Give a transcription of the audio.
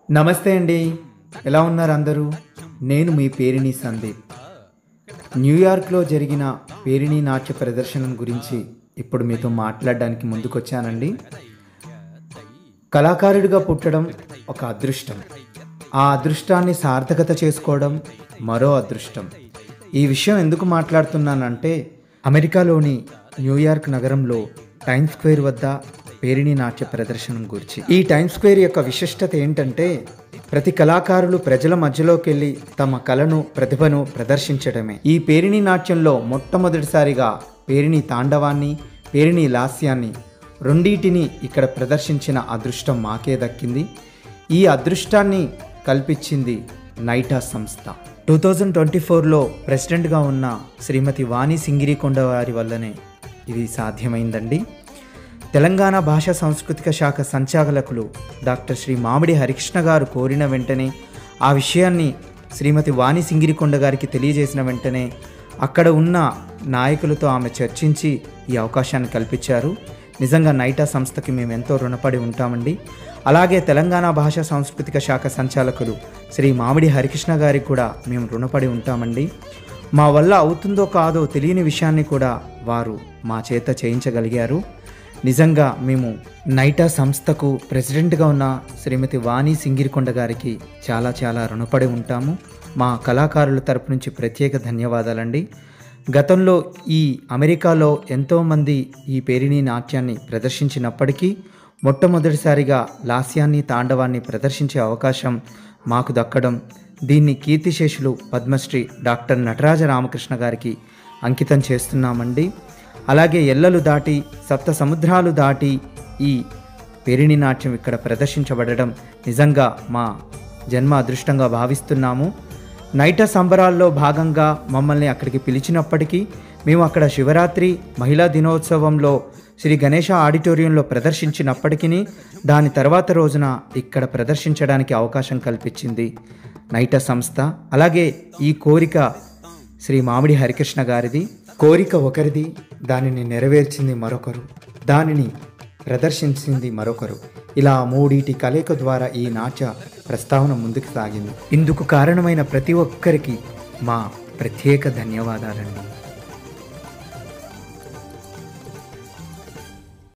నమస్తే అండి ఎలా ఉన్నారు అందరూ నేను మీ పేరిణి సందీప్ న్యూయార్క్లో జరిగిన పేరిణి నాట్య ప్రదర్శన గురించి ఇప్పుడు మీతో మాట్లాడడానికి ముందుకొచ్చానండి కళాకారుడిగా పుట్టడం ఒక అదృష్టం ఆ అదృష్టాన్ని సార్థకత చేసుకోవడం మరో అదృష్టం ఈ విషయం ఎందుకు మాట్లాడుతున్నానంటే అమెరికాలోని న్యూయార్క్ నగరంలో టైమ్ స్క్వేర్ వద్ద పేరిణి నాట్య ప్రదర్శనం గురించి ఈ టైమ్ స్క్వేర్ యొక్క విశిష్టత ఏంటంటే ప్రతి కళాకారులు ప్రజల మధ్యలోకి వెళ్ళి తమ కళను ప్రతిభను ప్రదర్శించడమే ఈ పేరిణి నాట్యంలో మొట్టమొదటిసారిగా పేరిణి తాండవాన్ని పేరిణి లాస్యాన్ని రెండింటిని ఇక్కడ ప్రదర్శించిన అదృష్టం మాకే దక్కింది ఈ అదృష్టాన్ని కల్పించింది నైటా సంస్థ టూ థౌజండ్ ట్వంటీ ఫోర్లో ప్రెసిడెంట్గా ఉన్న శ్రీమతి వాణి సింగిరికొండ వారి వల్లనే ఇది సాధ్యమైందండి తెలంగాణ భాషా సాంస్కృతిక శాఖ సంచాలకులు డాక్టర్ శ్రీ మామిడి హరికృష్ణ గారు కోరిన వెంటనే ఆ విషయాన్ని శ్రీమతి వాణి సింగిరికొండ గారికి తెలియజేసిన వెంటనే అక్కడ ఉన్న నాయకులతో ఆమె చర్చించి ఈ అవకాశాన్ని కల్పించారు నిజంగా నైటా సంస్థకి మేము ఎంతో రుణపడి ఉంటామండి అలాగే తెలంగాణ భాషా సాంస్కృతిక శాఖ సంచాలకులు శ్రీ మామిడి హరికృష్ణ గారికి కూడా మేము రుణపడి ఉంటామండి మా వల్ల అవుతుందో కాదో తెలియని విషయాన్ని కూడా వారు మా చేత చేయించగలిగారు నిజంగా మేము నైటా సంస్థకు ప్రెసిడెంట్గా ఉన్న శ్రీమతి వాణి సింగిరికొండ గారికి చాలా చాలా రుణపడి ఉంటాము మా కళాకారుల తరపు నుంచి ప్రత్యేక ధన్యవాదాలండి గతంలో ఈ అమెరికాలో ఎంతోమంది ఈ పేరిణి నాట్యాన్ని ప్రదర్శించినప్పటికీ మొట్టమొదటిసారిగా లాస్యాన్ని తాండవాన్ని ప్రదర్శించే అవకాశం మాకు దక్కడం దీన్ని కీర్తిశేషులు పద్మశ్రీ డాక్టర్ నటరాజ రామకృష్ణ గారికి అంకితం చేస్తున్నామండి అలాగే ఎల్లలు దాటి సప్త సముద్రాలు దాటి ఈ పేరిణి నాట్యం ఇక్కడ ప్రదర్శించబడడం నిజంగా మా జన్మ అదృష్టంగా భావిస్తున్నాము నైట సంబరాల్లో భాగంగా మమ్మల్ని అక్కడికి పిలిచినప్పటికీ మేము అక్కడ శివరాత్రి మహిళా దినోత్సవంలో శ్రీ గణేష ఆడిటోరియంలో ప్రదర్శించినప్పటికీ దాని తర్వాత రోజున ఇక్కడ ప్రదర్శించడానికి అవకాశం కల్పించింది నైట సంస్థ అలాగే ఈ కోరిక శ్రీ మామిడి హరికృష్ణ గారిది కోరిక ఒకరిది దానిని నెరవేర్చింది మరొకరు దానిని ప్రదర్శించింది మరొకరు ఇలా మూడిటి కలయిక ద్వారా ఈ నాట్య ప్రస్తావన ముందుకు సాగింది ఇందుకు కారణమైన ప్రతి ఒక్కరికి మా ప్రత్యేక ధన్యవాదాలండి